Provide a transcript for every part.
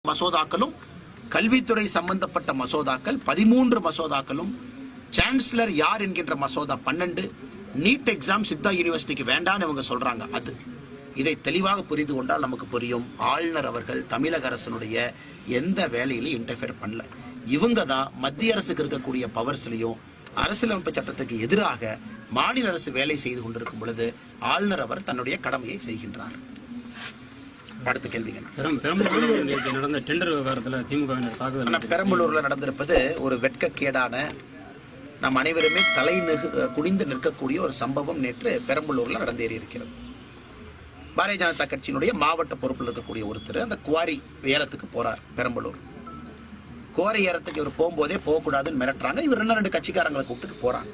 மசோதாக்களும் கல்வித்துறை சம்பந்தப்பட்ட மசோதாக்கள் பதிமூன்று மசோதாக்களும் சான்சலர் யார் என்கின்ற மசோதா பன்னெண்டு நீட் எக்ஸாம் சித்தா யூனிவர்சிட்டிக்கு வேண்டாம்னு இவங்க சொல்றாங்க அது இதை தெளிவாக புரிந்து கொண்டால் நமக்கு புரியும் ஆளுநர் அவர்கள் தமிழக அரசனுடைய எந்த வேலையிலும் இன்டர்ஃபியர் பண்ணல இவங்க தான் மத்திய அரசுக்கு இருக்கக்கூடிய பவர்ஸ்லயும் அரசியலமைப்பு சட்டத்துக்கு எதிராக மாநில அரசு வேலை செய்து கொண்டிருக்கும் பொழுது ஆளுநர் அவர் தன்னுடைய கடமையை செய்கின்றார் அடுத்த கேள்விங்க பெரம் பெரம்பலூரில் நேற்று நடந்த டெண்டர் விவகாரத்தில் திமுகவினர் தாக்குதல் ஆனா பெரம்பலூர்ல நடந்திருப்பது ஒரு வெட்கக்கேடான நம் அனைவருமே தலை நெகு- குனிந்து நிற்கக்கூடிய ஒரு சம்பவம் நேற்று பெரம்பலூர்ல நடந்தேறி இருக்கிறது பாரதிய ஜனதா கட்சியினுடைய மாவட்ட பொறுப்பில் இருக்கக்கூடிய ஒருத்தர் அந்த குவாரி ஏலத்துக்கு போறார் பெரம்பலூர் குவாரி ஏலத்துக்கு இவர் போகும்போதே போகக்கூடாதுன்னு மிரட்டுறாங்க இவர் என்ன ரெண்டு கட்சிக்காரங்களை கூப்பிட்டு போறாங்க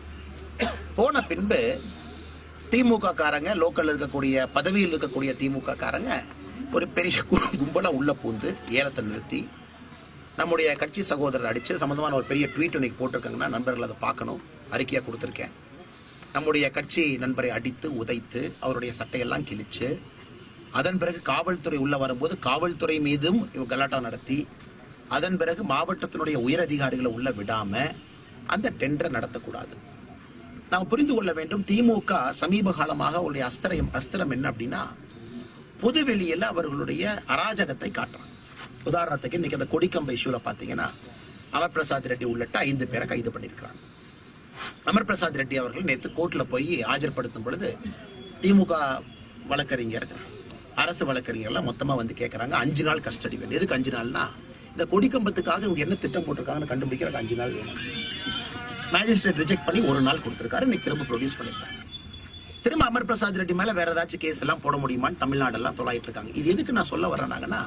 போன பின்பு திமுக காரங்க லோக்கல் இருக்கக்கூடிய பதவியில் இருக்கக்கூடிய திமுக காரங்க ஒரு பெரிய கு- கும்பலா உள்ள பூந்து ஏலத்தை நிறுத்தி நம்முடைய கட்சி சகோதரர் அடிச்சு சம்பந்தமான ஒரு பெரிய ட்வீட் இன்னைக்கு போட்டிருக்காங்கன்னா நண்பர்கள் அதை பார்க்கணும் அறிக்கையா கொடுத்துருக்கேன் நம்முடைய கட்சி நண்பரை அடித்து உதைத்து அவருடைய சட்டையெல்லாம் கிழிச்சு அதன் பிறகு காவல்துறை உள்ள வரும்போது காவல்துறை மீதும் இவங்க கலாட்டா நடத்தி அதன் பிறகு மாவட்டத்தினுடைய உயர் அதிகாரிகளை உள்ள விடாம அந்த டெண்டரை நடத்தக்கூடாது நாம் புரிந்து கொள்ள வேண்டும் திமுக சமீப காலமாக அவருடைய அஸ்திரம் அஸ்திரம் என்ன அப்படின்னா பொது வெளியில அவர்களுடைய அராஜகத்தை காட்டுறாங்க உதாரணத்துக்கு இன்னைக்கு அந்த கொடிக்கம்பை இஷ்யூல பாத்தீங்கன்னா அமர் பிரசாத் ரெட்டி உள்ளிட்ட ஐந்து பேரை கைது பண்ணியிருக்கிறாங்க அமர் பிரசாத் ரெட்டி அவர்கள் நேற்று கோர்ட்ல போய் ஆஜர்படுத்தும் பொழுது திமுக வழக்கறிஞர் அரசு வழக்கறிஞர்லாம் மொத்தமா வந்து கேட்கறாங்க அஞ்சு நாள் கஸ்டடி வேணும் எதுக்கு அஞ்சு நாள்னா இந்த கொடிக்கம்பத்துக்காக இவங்க என்ன திட்டம் போட்டிருக்காங்கன்னு கண்டுபிடிக்கிறதுக்கு அஞ்சு நாள் வேணும் மேஜிஸ்ட்ரேட் ரிஜெக்ட் பண்ணி ஒரு நாள் கொடுத்திருக்காரு இன்னைக்கு திரும்ப ப்ரொடியூஸ் பண்ணிருக்காங்க திரும்ப அமர் பிரசாத் ரெட்டி மேல வேற ஏதாச்சும் கேஸ் எல்லாம் போட முடியுமான்னு தமிழ்நாடெல்லாம் தொலாயிட்டு இருக்காங்க இது எதுக்கு நான் சொல்ல வரேனாங்கன்னா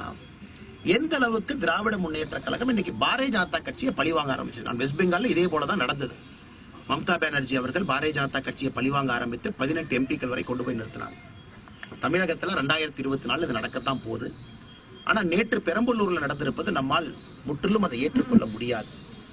எந்த அளவுக்கு திராவிட முன்னேற்ற கழகம் இன்னைக்கு பாரதிய ஜனதா கட்சியை பழிவாங்க ஆரம்பிச்சிருக்காங்க வெஸ்ட் பெங்கால்ல இதே போல தான் நடந்தது மம்தா பானர்ஜி அவர்கள் பாரதிய ஜனதா கட்சியை பழிவாங்க ஆரம்பித்து பதினெட்டு எம்பிக்கள் வரை கொண்டு போய் நிறுத்தினாங்க தமிழகத்துல ரெண்டாயிரத்தி இருபத்தி நாலு இது நடக்கத்தான் போகுது ஆனா நேற்று பெரம்பலூர்ல நடந்திருப்பது நம்மால் முற்றிலும் அதை ஏற்றுக்கொள்ள முடியாது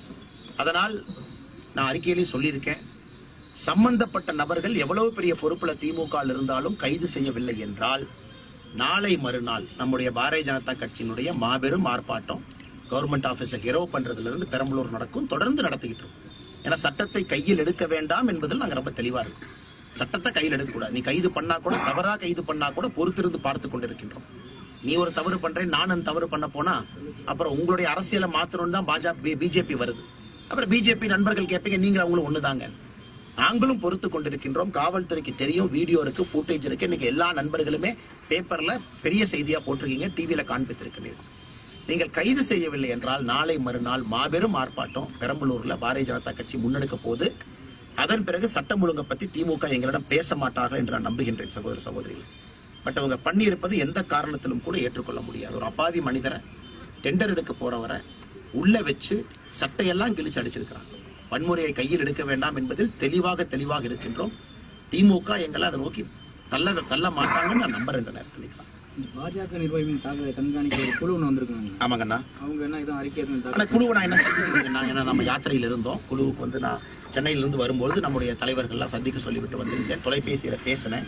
அதனால் நான் அறிக்கையிலேயே சொல்லியிருக்கேன் சம்பந்தப்பட்ட நபர்கள் எவ்வளவு பெரிய பொறுப்புல திமுக ல இருந்தாலும் கைது செய்யவில்லை என்றால் நாளை மறுநாள் நம்முடைய பாரதிய ஜனதா கட்சியினுடைய மாபெரும் ஆர்ப்பாட்டம் கவர்மெண்ட் ஆபீஸை கெரோ பண்றதுல இருந்து பெரம்பலூர் நடக்கும் தொடர்ந்து நடத்திக்கிட்டு இருக்கோம் ஏன்னா சட்டத்தை கையில் எடுக்க வேண்டாம் என்பதில் நாங்க ரொம்ப தெளிவா இருக்கோம் சட்டத்தை கையில் எடுக்க கூடாது நீ கைது பண்ணா கூட தவறா கைது பண்ணா கூட பொறுத்திருந்து பார்த்து கொண்டிருக்கின்றோம் நீ ஒரு தவறு பண்றேன் நானும் தவறு பண்ண போனா அப்புறம் உங்களுடைய அரசியலை மாத்தணும் தான் பாஜக பிஜேபி வருது அப்புறம் பிஜேபி நண்பர்கள் கேட்பீங்க நீங்க அவங்களும் ஒண்ணுதாங்க நாங்களும் பொறுத்து கொண்டிருக்கின்றோம் காவல்துறைக்கு தெரியும் வீடியோ இருக்கு ஃபுட்டேஜ் இருக்கு இன்னைக்கு எல்லா நண்பர்களுமே பேப்பர்ல பெரிய செய்தியா போட்டிருக்கீங்க டிவியில காண்பித்திருக்கிறீர்கள் நீங்கள் கைது செய்யவில்லை என்றால் நாளை மறுநாள் மாபெரும் ஆர்ப்பாட்டம் பெரம்பலூர்ல பாரதிய ஜனதா கட்சி முன்னெடுக்க போது அதன் பிறகு சட்டம் ஒழுங்கை பத்தி திமுக எங்களிடம் பேச மாட்டார்கள் என்று நான் நம்புகின்றேன் சகோதர சகோதரிகள் பட் அவங்க பண்ணியிருப்பது எந்த காரணத்திலும் கூட ஏற்றுக்கொள்ள முடியாது ஒரு அப்பாவி மனிதரை டெண்டர் எடுக்க போறவரை உள்ள வச்சு சட்டையெல்லாம் கிழிச்சு அடிச்சிருக்கிறாங்க வன்முறையை கையில் எடுக்க வேண்டாம் என்பதில் தெளிவாக தெளிவாக இருக்கின்றோம் திமுக எங்களை அதை நோக்கி தள்ள தள்ள மாட்டாங்கன்னு நான் நம்புறேன் இந்த நேரத்தில் பாஜக நிர்வாகிகளின் தாக்குதலை கண்காணிக்க ஒரு குழு ஒன்று வந்திருக்காங்க ஆமாங்கண்ணா அவங்க என்ன இதான் அறிக்கை எதுவும் ஆனா தாக்கல் குழுவை நான் என்ன சந்திக்கிறேன் ஏன்னா நம்ம யாத்திரையில் இருந்தோம் குழுவுக்கு வந்து நான் சென்னையில இருந்து வரும்போது நம்முடைய தலைவர்கள்லாம் சந்திக்க சொல்லிவிட்டு வந்திருந்தேன் தொலைபேசியில பேசினேன்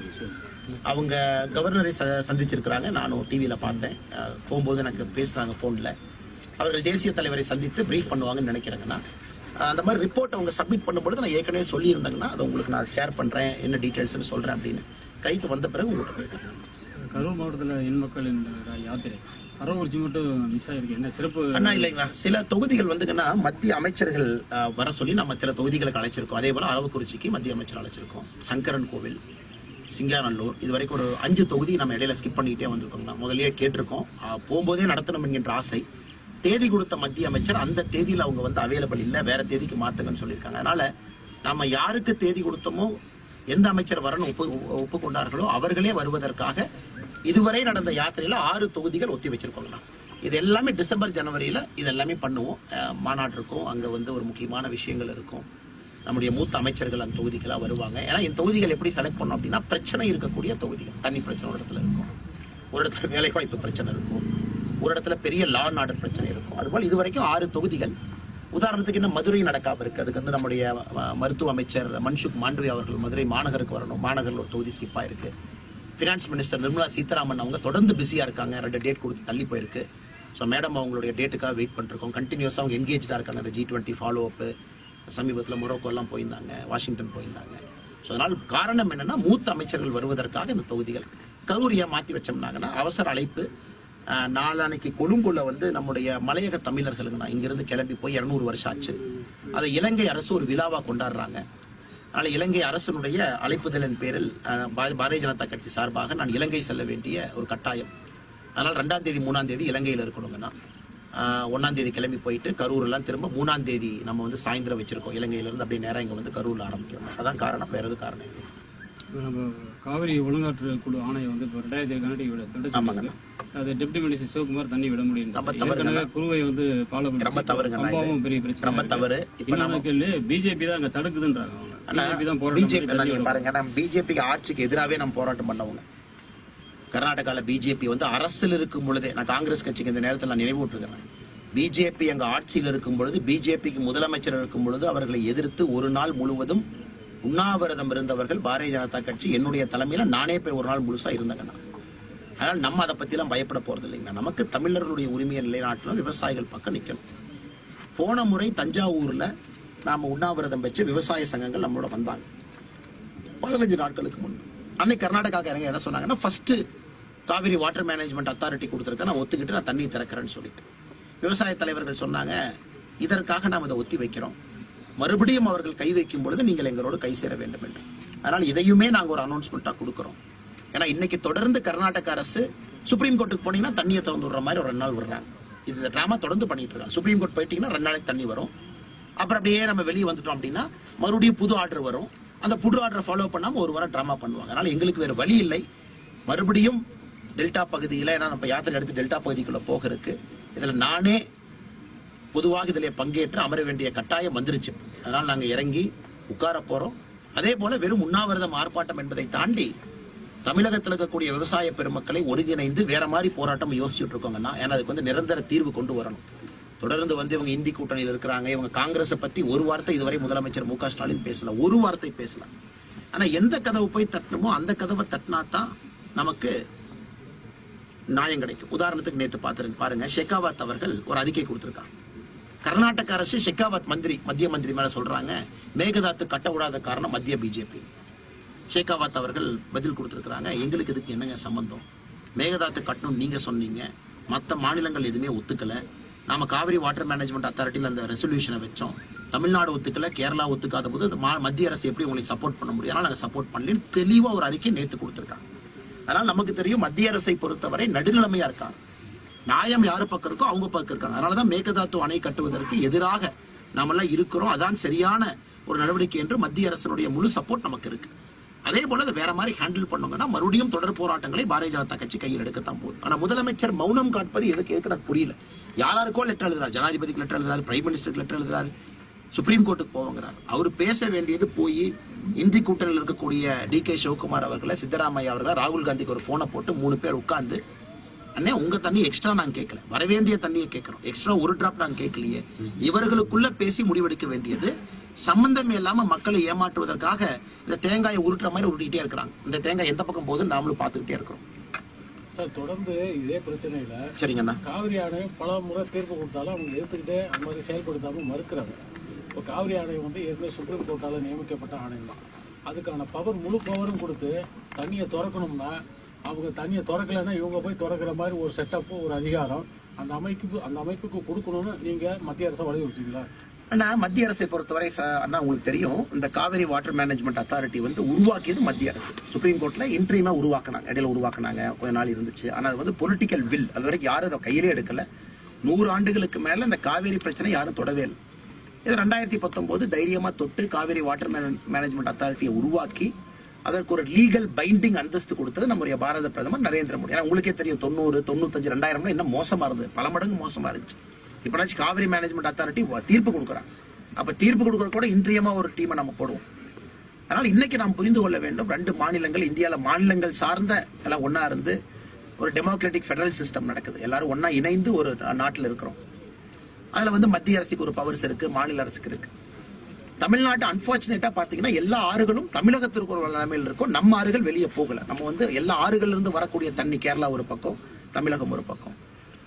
அவங்க கவர்னரை ச- சந்திச்சிருக்கிறாங்க நானும் டிவியில பார்த்தேன் அஹ், போகும்போது எனக்கு பேசுனாங்க போன்ல அவர்கள் தேசிய தலைவரை சந்தித்து பிரீஃப் பண்ணுவாங்கன்னு நினைக்கிறேங்கண்ணா அஹ், அந்த மாதிரி ரிப்போர்ட் அவங்க சப்மிட் பண்ணும்பொழுது நான் ஏற்கனவே சொல்லியிருந்தேங்கன்னா அதை உங்களுக்கு நான் ஷேர் பண்றேன் என்ன டீட்டெயில்ஸ்னு சொல்றேன் அப்படின்னு கைக்கு வந்த பிறகு உங்கள்கிட்ட பேசுறேன் கரூர் மாவட்டத்தில் எண் மக்கள் இந்த யாத்திரை அரவக்குறிச்சி மட்டும் மிஸ் ஆயிருக்கு என்ன சிறப்பு அண்ணா இல்லைங்களா சில தொகுதிகள் வந்துங்கன்னா மத்திய அமைச்சர்கள் அஹ், வர சொல்லி நம்ம சில தொகுதிகளுக்கு அழைச்சிருக்கோம் அதே போல அரவக்குறிச்சிக்கு மத்திய அமைச்சர் அழைச்சிருக்கோம் சங்கரன் கோவில் சிங்காநல்லூர் இது வரைக்கும் ஒரு அஞ்சு தொகுதி நம்ம இடையில ஸ்கிப் பண்ணிக்கிட்டே வந்திருக்கோம் முதல்லயே கேட்டிருக்கோம் அஹ், போகும்போதே நடத்தணும் என்கின்ற ஆசை தேதி கொடுத்த மத்திய அமைச்சர் அந்த தேதியில் அவங்க வந்து அவைலபிள் இல்லை வேற தேதிக்கு மாத்துங்கன்னு சொல்லியிருக்காங்க அதனால நம்ம யாருக்கு தேதி கொடுத்தோமோ எந்த அமைச்சர் வரணும் ஒப்பு ஒப்புக்கொண்டார்களோ அவர்களே வருவதற்காக இதுவரை நடந்த யாத்திரையில ஆறு தொகுதிகள் ஒத்தி வச்சிருக்கோங்கண்ணா இது எல்லாமே டிசம்பர் ஜனவரியில இது எல்லாமே பண்ணுவோம் அஹ், மாநாடு இருக்கும் அங்க வந்து ஒரு முக்கியமான விஷயங்கள் இருக்கும் நம்முடைய மூத்த அமைச்சர்கள் அந்த தொகுதிக்கெல்லாம் வருவாங்க ஏன்னா இந்த தொகுதிகள் எப்படி செலக்ட் பண்ணோம் அப்படின்னா பிரச்சனை இருக்கக்கூடிய தொகுதிகள் தண்ணி பிரச்சனை ஒரு இடத்துல இருக்கும் ஒரு இடத்துல வேலை வாய்ப்பு பிரச்சனை இருக்கும் ஒரு இடத்துல பெரிய லா அண்ட் ஆர்டர் பிரச்சனை இருக்கும் அதுபோல் இது வரைக்கும் ஆறு தொகுதிகள் உதாரணத்துக்கு இன்னும் மதுரை நடக்காம இருக்கு அதுக்கு வந்து நம்முடைய அஹ், மருத்துவ அமைச்சர் மன்சுக் மாண்டவி அவர்கள் மதுரை மாநகருக்கு வரணும் மாநகரில் ஒரு தொகுதி ஸ்கிப் ஆயிருக்கு ஃபினான்ஸ் மினிஸ்டர் நிர்மலா சீதாராமன் அவங்க தொடர்ந்து பிஸியா இருக்காங்க ரெண்டு டேட் கொடுத்து தள்ளி போயிருக்கு ஸோ மேடம் அவங்களுடைய டேட்டுக்காக வெயிட் பண்ணிருக்கோம் கண்டினியூஸாக அவங்க என்கேஜாக இருக்காங்க அந்த ஜி டுவெண்ட்டி ஃபாலோ அப்பு சமீபத்தில் மொரோக்கோ எல்லாம் போயிருந்தாங்க வாஷிங்டன் போயிருந்தாங்க ஸோ அதனால் காரணம் என்னன்னா மூத்த அமைச்சர்கள் வருவதற்காக இந்த தொகுதிகள் கரூரியை மாற்றி வச்சோம்னாங்கன்னா அவசர அழைப்பு ஆஹ், நாளான்னைக்கு கொழும்புல வந்து நம்முடைய மலையக தமிழர்களுக்கு நான் இங்கிருந்து கிளம்பி போய் இருநூறு வருஷம் ஆச்சு அதை இலங்கை அரசு ஒரு விழாவா கொண்டாடுறாங்க அதனால இலங்கை அரசனுடைய அழைப்புதலின் பேரில் அஹ், பா- பாரதிய ஜனதா கட்சி சார்பாக நான் இலங்கை செல்ல வேண்டிய ஒரு கட்டாயம் அதனால் ரெண்டாம் தேதி மூணாம் தேதி இலங்கையில் இருக்கணுங்கன்னா ஆஹ், ஒண்ணாம் தேதி கிளம்பி போயிட்டு கரூர் எல்லாம் திரும்ப மூணாம் தேதி நம்ம வந்து சாயந்தரம் வச்சிருக்கோம் இலங்கையில இருந்து அப்படியே நேரம் இங்க வந்து கரூர்ல ஆரம்பிக்கிறோம் அதான் காரணம் வேற எதுவும் காரணம் இல்லை இப்ப நம்ம காவிரி ஒழுங்காற்று குழு ஆணையம் வந்து இப்போ ரெண்டாயிரத்தி கனடி விட திட்ட ஆமாங்க. சொல்லியிருக்கு. அது டெப்டி மினிஸ்டர் சிவகுமார் தண்ணி விட முடியும் ரொம்ப தவறுங்க. ஏற்கனவே குருவை வந்து ஃபாலோ ரொம்ப தவறுங்க நான் இது. சம்பவம் பெரிய பிரச்சனை ரொம்ப தவறு. இப்ப நம்ம- பிஜேபி தான் அங்க தடுக்குதுன்றாங்க அவங்க பிஜேபி தான் போராட்டம் பிஜேபி பண்ணி தண்ணி விட பாருங்க நம்ம பிஜேபிக்கு ஆட்சிக்கு எதிராகவே நம்ம போராட்டம் பண்ணவங்க கர்நாடகால பிஜேபி வந்து அரசில் இருக்கும் பொழுதே நான் காங்கிரஸ் கட்சிக்கு இந்த நேரத்தில் நான் நினைவூட்டுகிறேன் பிஜேபி அங்க ஆட்சியில் இருக்கும் பொழுது பிஜேபிக்கு முதலமைச்சர் இருக்கும் பொழுது அவர்களை எதிர்த்து ஒரு நாள் முழுவதும் உண்ணாவிரதம் இருந்தவர்கள் பாரதிய ஜனதா கட்சி என்னுடைய தலைமையில நானே போய் ஒரு நாள் முழுசா இருந்தேங்க நான் அதனால நம்ம அதை பத்திலாம் பயப்பட போறது இல்லைங்க நமக்கு தமிழர்களுடைய உரிமையை நிலைநாட்டணும் விவசாயிகள் பக்கம் நிக்கணும் போன முறை தஞ்சாவூர்ல நாம உண்ணாவிரதம் வச்சு விவசாய சங்கங்கள் நம்மளோட வந்தாங்க பதினஞ்சு நாட்களுக்கு முன்பு அன்னைக்கு கர்நாடகாக்கு இறங்க என்ன சொன்னாங்கன்னா first Cauvery water management authority கொடுத்துருக்க நான் ஒத்துக்கிட்டு நான் தண்ணி திறக்கிறேன்னு சொல்லிட்டு விவசாய தலைவர்கள் சொன்னாங்க இதற்காக நாம் இதை ஒத்தி வைக்கிறோம் மறுபடியும் அவர்கள் கை வைக்கும் பொழுது நீங்கள் எங்களோடு கை சேர வேண்டும் என்று அதனால் இதையுமே நாங்க ஒரு அனௌன்ஸ்மெண்ட்டா கொடுக்கிறோம் ஏன்னா இன்னைக்கு தொடர்ந்து கர்நாடக அரசு சுப்ரீம் கோர்ட்டுக்கு போனீங்கன்னா தண்ணியை திறந்து விடுற மாதிரி ஒரு ரெண்டு நாள் விடுறாங்க இது இந்த டிராமா தொடர்ந்து பண்ணிட்டு இருக்காங்க சுப்ரீம் கோர்ட் போயிட்டீங்கன்னா ரெண்டு நாளைக்கு தண்ணி வரும் அப்புறம் அப்படியே நம்ம வெளியே வந்துட்டோம் அப்படின்னா மறுபடியும் புது ஆர்டர் வரும் அந்த புது ஆர்டர் ஃபாலோ பண்ணாம ஒரு வாரம் டிராமா பண்ணுவாங்க அதனால எங்களுக்கு வேற வழி இல்லை மறுபடியும் டெல்டா பகுதியில் ஏன்னா நம்ம யாத்திரை எடுத்து டெல்டா பகுதிக்குள்ள போக இருக்கு இதுல நானே பொதுவாக இதில் பங்கேற்று அமர வேண்டிய கட்டாயம் வந்துருச்சு அதனால் நாங்க இறங்கி உட்கார போறோம் அதே போல வெறும் உண்ணாவிரதம் ஆர்ப்பாட்டம் என்பதை தாண்டி தமிழகத்தில் இருக்கக்கூடிய விவசாய பெருமக்களை ஒருங்கிணைந்து வேற மாதிரி போராட்டம் யோசிச்சுட்டு இருக்கோங்கன்னா ஏன்னா அதுக்கு வந்து நிரந்தர தீர்வு கொண்டு வரணும் தொடர்ந்து வந்து இவங்க இந்தி கூட்டணியில் இருக்கிறாங்க இவங்க காங்கிரஸை பத்தி ஒரு வார்த்தை இதுவரை முதலமைச்சர் மு க ஸ்டாலின் பேசல ஒரு வார்த்தை பேசல ஆனா எந்த கதவு போய் தட்டணுமோ அந்த கதவை தட்டினா தான் நமக்கு நியாயம் கிடைக்கும் உதாரணத்துக்கு நேத்து பார்த்து பாருங்க ஷெகாவத் அவர்கள் ஒரு அறிக்கை கொடுத்திருக்காங்க கர்நாடக அரசு ஷெகாவத் மந்திரி மத்திய மந்திரி மேல சொல்றாங்க மேகதாத்து கட்ட விடாத காரணம் மத்திய பிஜேபி ஷேகாவத் அவர்கள் பதில் கொடுத்திருக்கிறாங்க எங்களுக்கு இதுக்கு என்னங்க சம்பந்தம் மேகதாத்து கட்டணும் நீங்க சொன்னீங்க மற்ற மாநிலங்கள் எதுவுமே ஒத்துக்கல நாம காவிரி வாட்டர் மேனேஜ்மெண்ட் அத்தாரிட்டியில் அந்த ரெசல்யூஷனை வச்சோம் தமிழ்நாடு ஒத்துக்கல கேரளா ஒத்துக்காத போது அது மா- மத்திய அரசு எப்படி உங்களுக்கு சப்போர்ட் பண்ண முடியும் அதனால நாங்க சப்போர்ட் பண்ணலன்னு தெளிவா ஒரு அறிக்கை நேத்து கொடுத்திருக்காங்க அதனால நமக்கு தெரியும் மத்திய அரசை பொறுத்தவரை நடுநிலைமையா இருக்காங்க நியாயம் யாரு பக்கம் இருக்கோ அவங்க பக்கம் இருக்காங்க அதனாலதான் மேகதாத்து அணை கட்டுவதற்கு எதிராக நாமெல்லாம் இருக்கிறோம் அதான் சரியான ஒரு நடவடிக்கை என்று மத்திய அரசினுடைய முழு சப்போர்ட் நமக்கு இருக்கு அதே போல அதை வேற மாதிரி ஹேண்டில் பண்ணுங்கன்னா மறுபடியும் தொடர் போராட்டங்களை பாரதிய ஜனதா கட்சி கையில் எடுக்கத்தான் போகுது ஆனா முதலமைச்சர் மௌனம் காட்பது எதுக்கு எதுக்கு எனக்கு புரியல யாராருக்கோ லெட்டர் எழுதுறாரு ஜனாதிபதிக்கு லெட்டர் எழுதுறாரு பிரைம் மினிஸ்டருக்கு லெட்டர் எழுதுறாரு சுப்ரீம் கோர்ட்டுக்கு போவாங்கிறார் அவர் பேச வேண்டியது போய் இந்தி கூட்டணியில் இருக்கக்கூடிய டி கே சிவகுமார் அவர்களை சித்தராமையா அவர்களை ராகுல் காந்திக்கு ஒரு போனை போட்டு மூணு பேர் உட்கார்ந்து அண்ணே உங்க தண்ணி எக்ஸ்ட்ரா நாங்க கேட்கல வர வேண்டிய தண்ணியை கேட்கிறோம் எக்ஸ்ட்ரா ஒரு டிராப் நாங்க கேட்கலையே இவர்களுக்குள்ள பேசி முடிவெடுக்க வேண்டியது சம்பந்தமே இல்லாம மக்களை ஏமாற்றுவதற்காக இந்த தேங்காயை உருட்டுற மாதிரி உருட்டிட்டே இருக்கிறாங்க இந்த தேங்காய் எந்த பக்கம் போகுதுன்னு நாமளும் பார்த்துக்கிட்டே இருக்கிறோம் சார் தொடர்ந்து இதே பிரச்சனையில சரிங்கண்ணா காவிரி ஆணையம் பல முறை தீர்ப்பு கொடுத்தாலும் அவங்க எடுத்துக்கிட்டே அந்த மாதிரி செயல்படுத்தாம மறுக்கிறாங்க இப்போ காவிரி ஆணையம் வந்து ஏற்கனவே சுப்ரீம் கோர்ட்டால நியமிக்கப்பட்ட ஆணையம் தான் அதுக்கான பவர் முழு பவரும் கொடுத்து தண்ணியை திறக்கணும்னா அவங்க தண்ணியை திறக்கலைன்னா இவங்க போய் திறக்கிற மாதிரி ஒரு செட்டப்பு ஒரு அதிகாரம் அந்த அமைப்புக்கு அந்த அமைப்புக்கு கொடுக்கணும்னு நீங்க மத்திய அரசை வலியுறுத்தீங்களா ஆனா மத்திய அரசை பொறுத்தவரை ச- அண்ணா உங்களுக்கு தெரியும் இந்த காவிரி வாட்டர் மேனேஜ்மெண்ட் அத்தாரிட்டி வந்து உருவாக்கியது மத்திய அரசு சுப்ரீம் கோர்ட்ல இன்ட்ரீமா உருவாக்குனாங்க இடையில உருவாக்குனாங்க கொஞ்ச நாள் இருந்துச்சு ஆனா அது வந்து பொலிட்டிக்கல் வில் அது வரைக்கும் யாரும் அதை கையிலே எடுக்கல நூறு ஆண்டுகளுக்கு மேல இந்த காவேரி பிரச்சனை யாரும் தொடவே இல்லை இது ரெண்டாயிரத்தி பத்தொன்பது தைரியமா தொட்டு காவிரி வாட்டர் மேனேஜ்மெண்ட் அத்தாரிட்டியை உருவாக்கி அதற்கு ஒரு லீகல் பைண்டிங் அந்தஸ்து கொடுத்தது நம்முடைய பாரத பிரதமர் நரேந்திர மோடி ஏன்னா உங்களுக்கே தெரியும் தொண்ணூறு தொண்ணூத்தஞ்சு ரெண்டாயிரம்ல இன்னும் மோசமா இருந்தது பல மடங்கு மோசமா இருந்துச்சு இப்பனாச்சும் காவிரி மேனேஜ்மெண்ட் அத்தாரிட்டி தீர்ப்பு கொடுக்குறாங்க அப்ப தீர்ப்பு கொடுக்கற கூட இன்றியமா ஒரு டீமை நம்ம போடுவோம் அதனால இன்னைக்கு நாம் புரிந்து கொள்ள வேண்டும் ரெண்டு மாநிலங்கள் இந்தியால மாநிலங்கள் சார்ந்த எல்லாம் ஒண்ணா இருந்து ஒரு டெமோக்ராட்டிக் ஃபெடரல் சிஸ்டம் நடக்குது எல்லாரும் ஒண்ணா இணைந்து ஒரு நாட்டில் இருக்கிறோம் அதுல வந்து மத்திய அரசுக்கு ஒரு பவர்ஸ் இருக்கு மாநில அரசுக்கு இருக்கு தமிழ்நாட்டு அன்பார்ச்சுனேட்டா பாத்தீங்கன்னா எல்லா ஆறுகளும் தமிழகத்திற்கு ஒரு நிலைமையில் இருக்கும் நம்ம ஆறுகள் வெளியே போகல நம்ம வந்து எல்லா ஆறுகள்ல இருந்து வரக்கூடிய தண்ணி கேரளா ஒரு பக்கம் தமிழகம் ஒரு பக்கம்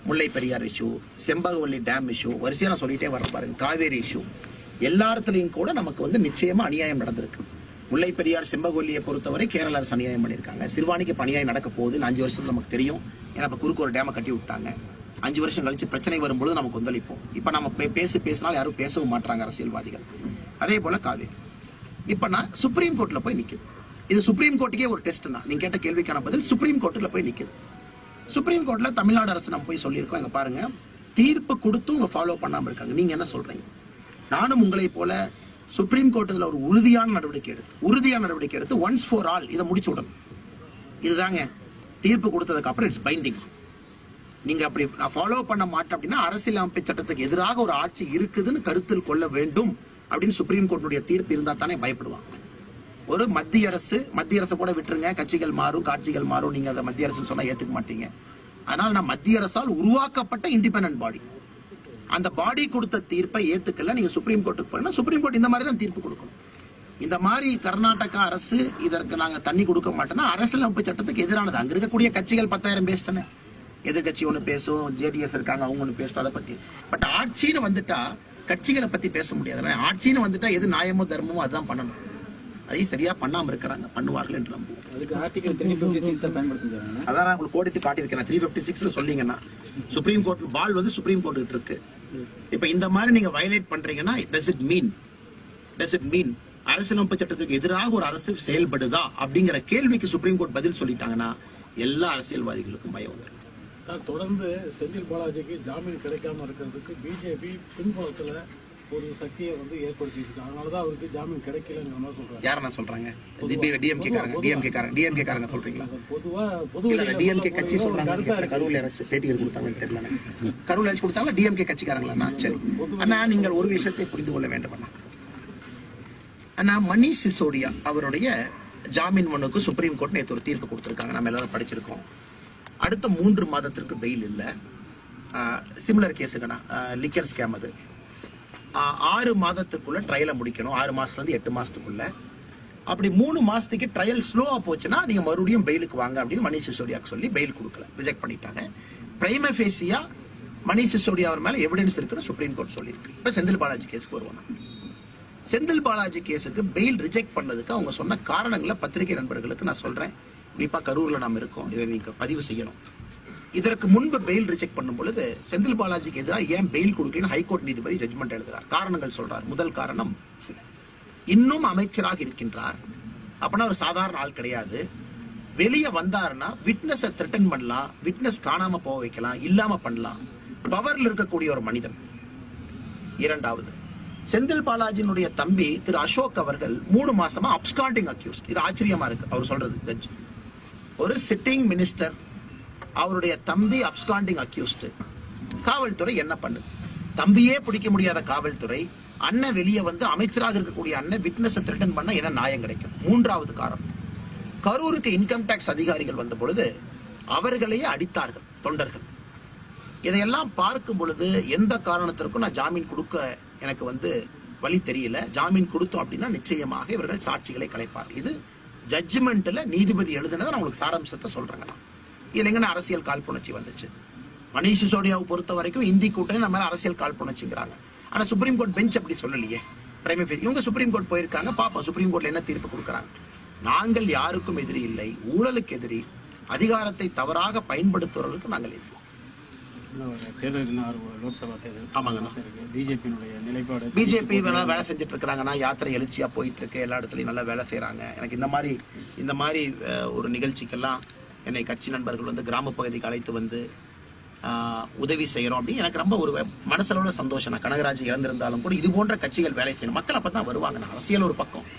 Mullai Periyar issue Shenbagavalli dam issue வரிசையா நான் சொல்லிட்டே வர பாருங்க காவேரி இஷ்யூ எல்லா இடத்துலையும் கூட நமக்கு வந்து நிச்சயமா அநியாயம் நடந்திருக்கு முல்லை பெரியார் செம்பகவல்லியை பொறுத்தவரை கேரள அரசு அநியாயம் பண்ணியிருக்காங்க சிறுவாணிக்கு இப்ப அநியாயம் நடக்க போகுது இன்னும் அஞ்சு வருஷத்துல நமக்கு தெரியும் ஏன்னா இப்ப குறுக்கு ஒரு டேமை கட்டி விட்டாங்க அஞ்சு வருஷம் கழிச்சு பிரச்சனை வரும்பொழுது நம்ம கொந்தளிப்போம் இப்ப நம்ம பே- பேசி பேசினாலும் யாரும் பேசவும் மாட்டாங்க அரசியல்வாதிகள் அதே போல காவேரி இப்ப நான் சுப்ரீம் கோர்ட்ல போய் நிக்குது இது சுப்ரீம் கோர்ட்டுக்கே ஒரு டெஸ்ட் தான் நீங்க கேட்ட கேள்விக்கான பதில் சுப்ரீம் கோர்ட்ல போய் நிக்குது சுப்ரீம் கோர்ட்ல தமிழ்நாடு அரசு நம்ம போய் சொல்லியிருக்கோம் இங்க பாருங்க தீர்ப்பு கொடுத்தும் உங்க ஃபாலோ பண்ணாம இருக்காங்க நீங்க என்ன சொல்றீங்க நானும் உங்களை போல சுப்ரீம் கோர்ட்டுல ஒரு உறுதியான நடவடிக்கை எடுத்து உறுதியான நடவடிக்கை எடுத்து ஒன்ஸ் ஃபார் ஆல் இதை முடிச்சு விடணும் இதுதாங்க தீர்ப்பு கொடுத்ததுக்கு அப்புறம் இட்ஸ் பைண்டிங் நீங்க அப்படி நான் ஃபாலோ பண்ண மாட்டேன் அப்படின்னா அரசியலமைப்பு சட்டத்துக்கு எதிராக ஒரு ஆட்சி இருக்குதுன்னு கருத்தில் கொள்ள வேண்டும் அப்படின்னு சுப்ரீம் கோர்ட்டுடைய தீர்ப்பு இருந்தா தானே பயப்படுவாங்க ஒரு மத்திய அரசு மத்திய அரசு கூட விட்டுருங்க கட்சிகள் மாறும் காட்சிகள் மாறும் நீங்க அதை மத்திய அரசு சொன்னா ஏத்துக்க மாட்டீங்க அதனால நான் மத்திய அரசால் உருவாக்கப்பட்ட இண்டிபெண்டன்ட் பாடி அந்த பாடி கொடுத்த தீர்ப்பை ஏத்துக்கல நீங்க சுப்ரீம் கோர்ட்டுக்கு போனா சுப்ரீம் கோர்ட் இந்த மாதிரி தான் தீர்ப்பு கொடுக்கணும் இந்த மாதிரி கர்நாடகா அரசு இதற்கு நாங்க தண்ணி கொடுக்க மாட்டோம்னா அரசியலமைப்பு சட்டத்துக்கு எதிரானது அங்க இருக்கக்கூடிய கட்சிகள் பத்தாயிரம் பேசிட்டன எதிர்கட்சி ஒண்ணு பேசும் ஜேடிஎஸ் இருக்காங்க அவங்க ஒண்ணு பேசும் அதை பத்தி பட் ஆட்சின்னு வந்துட்டா கட்சிகளை பத்தி பேச முடியாது ஆட்சின்னு வந்துட்டா எது நியாயமோ தர்மமோ அதான் பண்ணணும் அதையும் சரியா பண்ணாம இருக்கிறாங்க பண்ணுவார்கள் என்று நம்புவோம் அதுக்கு ஆர்டிகல் த்ரீ ஃபிஃப்டி சிக்ஸை பயன்படுத்துகிறாங்க அதான் நான் உங்களுக்கு போட்டுட்டு காட்டியிருக்கேன் த்ரீ ஃபிஃப்டி சிக்ஸ்ல சொன்னீங்கன்னா சுப்ரீம் கோர்ட் பால் வந்து சுப்ரீம் கோர்ட் கிட்ட இருக்கு இப்ப இந்த மாதிரி நீங்க வயலேட் பண்றீங்கன்னா does it mean does it mean அரசியலமைப்பு சட்டத்துக்கு எதிராக ஒரு அரசு செயல்படுதா அப்படிங்கிற கேள்விக்கு சுப்ரீம் கோர்ட் பதில் சொல்லிட்டாங்கன்னா எல்லா அரசியல்வாதிகளுக்கும் பயம் வந்துடும் சார் தொடர்ந்து செந்தில் பாலாஜிக்கு ஜாமீன் கிடைக்காம இருக்கிறதுக்கு பிஜேபி பின்புலத்துல ஒரு சக்தியை வந்து ஏற்படுத்தியிருக்கு அதனாலதான் அவருக்கு ஜாமீன் கிடைக்கலங்கிற மாதிரி சொல்றாங்க யார நான் சொல்றாங்க டிஎம்கே காரங்க டிஎம்கே காரங்க டிஎம்கே காரங்க சொல்றீங்களா பொதுவா பொது இல்ல டிஎம்கே வெளியில கட்சி ஒரு சொல்றாங்க கருத்தா இருக்கு கரூர்ல யாராச்சும் பேட்டிகள் கொடுத்தாங்கன்னு தெரியல எனக்கு. கரூர்ல யாராச்சும் கொடுத்தாங்களா டிஎம்கே கட்சிக்காரங்களா சரி அண்ணா நீங்கள் ஒரு விஷயத்தை புரிந்து கொள்ள வேண்டும் அண்ணா அண்ணா மணீஷ் சிசோடியா அவருடைய ஜாமீன் மனுக்கு சுப்ரீம் கோர்ட் நேற்று ஒரு தீர்ப்பு கொடுத்திருக்காங்க நம்ம எல்லாரும் படிச்சிருக்கோம் அடுத்த மூன்று மாதத்திற்கு பெயில் இல்ல சிமிலர் கேஸுங்கண்ணா லிக்கர் ஸ்கேம் அது ஆஹ் ஆறு மாதத்துக்குள்ள ட்ரையலை முடிக்கணும் ஆறு மாசத்துல இருந்து எட்டு மாசத்துக்குள்ள அப்படி மூணு மாசத்துக்கு ட்ரையல் ஸ்லோவா போச்சுன்னா நீங்க மறுபடியும் பெயிலுக்கு வாங்க அப்படின்னு மணிஷ் சிசோடியாக்கு சொல்லி பெயில் கொடுக்கல ரிஜெக்ட் பண்ணிட்டாங்க பிரைமஃபேசியா மணிஷ் சிசோடியா அவர் மேல எவிடன்ஸ் இருக்குன்னு சுப்ரீம் கோர்ட் சொல்லியிருக்கு இப்ப செந்தில் பாலாஜி கேஸ்க்கு வருவோம் நம்ம. செந்தில் பாலாஜி கேஸுக்கு பெயில் ரிஜெக்ட் பண்ணதுக்கு அவங்க சொன்ன காரணங்களை பத்திரிகை நண்பர்களுக்கு நான் சொல்றேன் குறிப்பா கரூர்ல நாம் இருக்கோம் இதை நீங்க பதிவு செய்யணும் இதற்கு முன்பு பெயில் ரிஜெக்ட் பண்ணும் பொழுது செந்தில் பாலாஜிக்கு எதிராக ஏன் பெயில் கொடுக்கலன்னு ஹைகோர்ட் நீதிபதி ஜட்மெண்ட் எழுதுறார் காரணங்கள் சொல்றார் முதல் காரணம் இன்னும் அமைச்சராக இருக்கின்றார் அப்படின்னா ஒரு சாதாரண ஆள் கிடையாது வெளியே வந்தாருன்னா விட்னஸை த்ரெட்டன் பண்ணலாம் விட்னஸ் காணாம போக வைக்கலாம் இல்லாம பண்ணலாம் பவர்ல இருக்கக்கூடிய ஒரு மனிதன் இரண்டாவது செந்தில் பாலாஜியினுடைய தம்பி திரு அசோக் அவர்கள் மூணு மாசமா அப்ஸ்காண்டிங் அக்யூஸ்ட் இது ஆச்சரியமா இருக்கு அவர் சொல்றது ஜட்ஜ் ஒரு சிட்டிங் மினிஸ்டர் அவருடைய தம்பி அப்ஸ்காண்டிங் அக்யூஸ்ட் காவல்துறை என்ன பண்ணுது தம்பியே பிடிக்க முடியாத காவல்துறை அண்ணன் வெளியே வந்து அமைச்சராக இருக்கக்கூடிய அண்ணன் விட்னஸ் த்ரெட்டன் பண்ண என்ன நியாயம் கிடைக்கும் மூன்றாவது காரணம் கரூருக்கு இன்கம் டேக்ஸ் அதிகாரிகள் வந்த பொழுது அவர்களையே அடித்தார்கள் தொண்டர்கள் இதையெல்லாம் பார்க்கும் பொழுது எந்த காரணத்திற்கும் நான் ஜாமீன் கொடுக்க எனக்கு வந்து வழி தெரியல ஜாமீன் கொடுத்தோம் அப்படின்னா நிச்சயமாக இவர்கள் சாட்சிகளை கலைப்பார்கள் இது ஜட்ஜ்மெண்ட்ல நீதிபதி எழுதுனதை நான் உங்களுக்கு சாராம்சத்தை சொல்றேங்க நான் இதுல எங்கன்னு அரசியல் காழ்ப்புணர்ச்சி வந்துச்சு மணிஷ் சிசோடியாவை பொறுத்த வரைக்கும் இந்தி கூட்டணி நம்ம மேல அரசியல் காழ்ப்புணர்ச்சிங்கிறாங்க ஆனா சுப்ரீம் கோர்ட் பெஞ்ச் அப்படி சொல்லலையே பிரைமரி ஃபேஸ் இவங்க சுப்ரீம் கோர்ட் போயிருக்காங்க பாப்போம் சுப்ரீம் கோர்ட்ல என்ன தீர்ப்பு கொடுக்கறாங்க நாங்கள் யாருக்கும் எதிரி இல்லை ஊழலுக்கு எதிரி அதிகாரத்தை தவறாக பயன்படுத்துவவர்களுக்கு நாங்கள் எதிரி இன்னும் ஒரு தேர்தல் இன்னும் ஒரு லோக்சபா தேர்தல் ஆமாங்கண்ணா. இருக்கு பிஜேபியினுடைய நிலைப்பாடு பிஜேபி வேலை வேலை செஞ்சுட்டு இருக்கிறாங்கன்னா யாத்திரை எழுச்சியா போயிட்டு இருக்கு எல்லா இடத்துலயும் நல்லா வேலை செய்றாங்க எனக்கு இந்த மாதிரி இந்த மாதிரி அஹ், ஒரு நிகழ்ச்சிக்கெல்லாம் என்னை கட்சி நண்பர்கள் வந்து கிராம பகுதிக்கு அழைத்து வந்து ஆஹ், உதவி செய்யறோம் அப்படின்னு எனக்கு ரொம்ப ஒரு மனசளவுல சந்தோஷம் நான் கனகராஜ் இழந்திருந்தாலும் கூட இது போன்ற கட்சிகள் வேலை செய்யணும் மக்கள் அப்பதான் வருவாங்க நான் அரசியல் ஒரு பக்கம்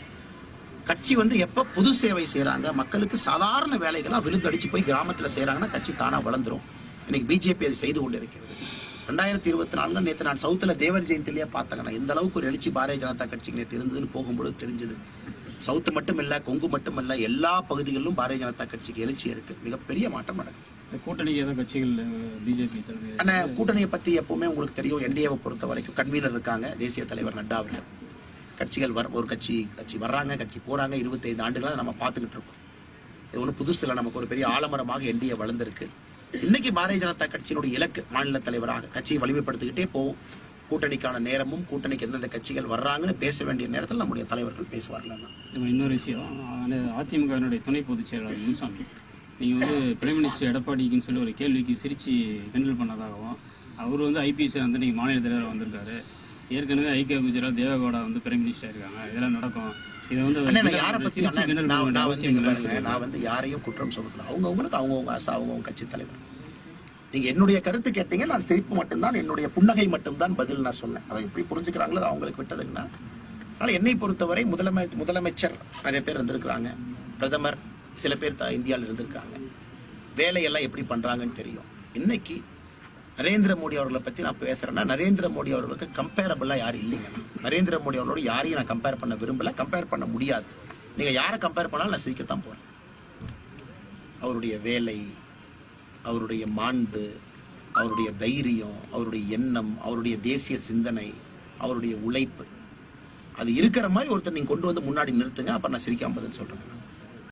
கட்சி வந்து எப்ப பொது சேவை செய்றாங்க மக்களுக்கு சாதாரண வேலைகளா விழுந்தடிச்சு போய் கிராமத்துல செய்றாங்கன்னா கட்சி தானா வளர்ந்துரும் இன்னைக்கு பிஜேபி அதை செய்து கொண்டு இருக்கிறது ரெண்டாயிரத்தி இருபத்தி நாலுல நேற்று நான் சவுத்துல தேவர் ஜெயந்திலேயே பார்த்தேங்க நான் எந்த அளவுக்கு ஒரு எழுச்சி பாரதிய ஜனதா கட்சிக்கு நேற்று இருந்ததுன்னு போகும்போது தெரிஞ்சது சவுத்து மட்டும் இல்ல கொங்கு மட்டும் இல்ல எல்லா பகுதிகளிலும் பாரதிய ஜனதா கட்சிக்கு எழுச்சி இருக்கு மிகப்பெரிய மாற்றம் நடக்கும் இந்த கூட்டணிக்கு ஏதோ கட்சிகள் பிஜேபி தலைவர் ஆனா கூட்டணியை பத்தி எப்பவுமே உங்களுக்கு தெரியும் என்டிஏவை பொறுத்த வரைக்கும் கன்வீனர் இருக்காங்க தேசிய தலைவர் நட்டா அவர்கள் கட்சிகள் வர ஒரு கட்சி கட்சி வர்றாங்க கட்சி போறாங்க இருபத்தைந்து ஆண்டுகளா நம்ம பார்த்துக்கிட்டு இருக்கோம் இது ஒன்றும் புதுசு இல்லை நமக்கு ஒரு பெரிய ஆலமரமாக என்டிஏ வளர்ந்துருக்கு இன்னைக்கு பாரதிய ஜனதா கட்சியினுடைய இலக்கு மாநில தலைவராக கட்சியை வலிமைப்படுத்திக்கிட்டே போகும் கூட்டணிக்கான நேரமும் கூட்டணிக்கு எந்தெந்த கட்சிகள் வர்றாங்கன்னு பேச வேண்டிய நேரத்தில் நம்முடைய தலைவர்கள் பேசுவார்கள் இப்ப இன்னொரு விஷயம் அந்த அதிமுகவினுடைய துணை பொதுச் செயலாளர் முனுசாமி நீங்க வந்து பிரைம் மினிஸ்டர் எடப்பாடிக்குன்னு சொல்லி ஒரு கேள்விக்கு சிரிச்சு கிண்டல் பண்ணதாகவும் அவர் வந்து ஐபிஎஸ் வந்து நீங்க மாநில தலைவர் வந்திருக்காரு ஏற்கனவே ஐக்கிய குஜராத் தேவகவுடா வந்து பிரைம் மினிஸ்டர் இருக்காங்க இதெல்லாம் நடக்கும் இதை வந்து அவர் அண்ணே, நான் யாரை பத்தி சிரிச்சு அண்ணே, கிண்டல் நான் பண்ண நான் வந்து அவசியம் இங்க இல்லைன்னு பாருங்க, சொல்றாரு. நான் வந்து யாரையும் குற்றம் சொல்லல அவங்கவுங்களுக்கு அவங்கவுங்க ஆசை அவங்கவுங்க கட்சி தலைவர் நீங்க என்னுடைய கருத்து கேட்டீங்க நான் சிரிப்பு மட்டும்தான் என்னுடைய புன்னகை மட்டும்தான் பதில் நான் சொன்னேன் அதை எப்படி புரிஞ்சுக்கிறாங்களோ அது அவங்களுக்கு விட்டதுங்கன்னா அதனால என்னை பொறுத்தவரை முதலமை முதலமைச்சர் நிறைய பேர் இருந்திருக்கிறாங்க பிரதமர் சில பேர் தான் இந்தியாவில் இருந்திருக்காங்க வேலையெல்லாம் எப்படி பண்றாங்கன்னு தெரியும் இன்னைக்கு நரேந்திர மோடி அவர்களை பத்தி நான் பேசுறேன்னா நரேந்திர மோடி அவர்களுக்கு கம்பேரபிளா யாரும் இல்லைங்க நரேந்திர மோடி அவர்களோட யாரையும் நான் கம்பேர் பண்ண விரும்பல கம்பேர் பண்ண முடியாது நீங்க யாரை கம்பேர் பண்ணாலும் நான் சிரிக்கத்தான் போறேன் அவருடைய வேலை அவருடைய மாண்பு அவருடைய தைரியம் அவருடைய எண்ணம் அவருடைய தேசிய சிந்தனை அவருடைய உழைப்பு அது இருக்கிற மாதிரி ஒருத்தர் நீங்க கொண்டு வந்து முன்னாடி நிறுத்துங்க அப்ப நான் சிரிக்காம பதில் சொல்றேன்